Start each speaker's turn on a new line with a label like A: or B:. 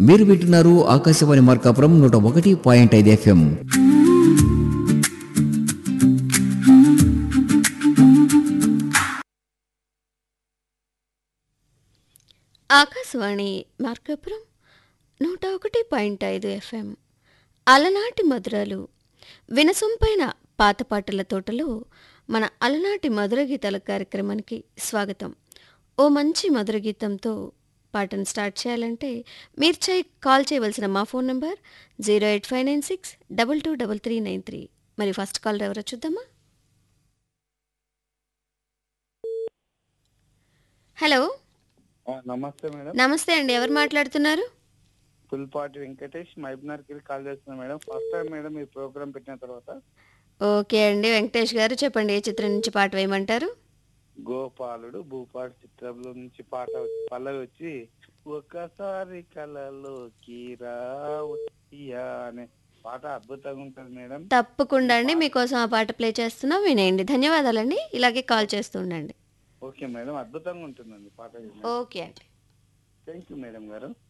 A: మీరు వింటున్నారు ఆకాశవాణి మార్కాపురం నూట ఒకటి పాయింట్ ఐదు ఎఫ్ఎం
B: ఆకాశవాణి మార్కాపురం నూట ఒకటి పాయింట్ ఐదు ఎఫ్ఎం అలనాటి మధురాలు వినసొంపైన పాత పాటల తోటలో మన అలనాటి మధుర గీతాల కార్యక్రమానికి స్వాగతం ఓ మంచి మధుర గీతంతో పాటను స్టార్ట్ చేయాలంటే మీరు చే కాల్ చేయవలసిన మా phone number zero eight five nine six double two double three nine three మరి ఫస్ట్ కాల్ ఎవరో చూద్దామా హలో
C: ఆ, నమస్తే మేడం
B: నమస్తే అండి ఎవరు మాట్లాడుతున్నారు
C: పుల్పాటి వెంకటేష్ మహబూబ్నగర్కి వెళ్ళి కాల్ చేస్తున్నాను మేడం ఫస్ట్ టైం మేడం ఈ ప్రోగ్రామ్ పెట్టిన తర్వాత
B: ఓకే అండి వెంకటేష్ గారు చెప్పండి ఏ చిత్రం నుంచి పాట వేయమంటారు
C: గోపాలుడు భూపాడు చిత్రంలో నుంచి పాట వచ్చి పల్లవి వచ్చి ఒకసారి కలలోకి రావయ్యా అనే పాట అద్భుతంగా ఉంటుంది మేడం
B: తప్పకుండా అండి మీకోసం ఆ పాట ప్లే చేస్తున్నాం వినేయండి ధన్యవాదాలండి ఇలాగే కాల్ చేస్తూ ఉండండి
C: ఓకే మేడం అద్భుతంగా ఉంటుందండి పాట
B: ఓకే అండి
C: థ్యాంక్ యూ మేడం గారు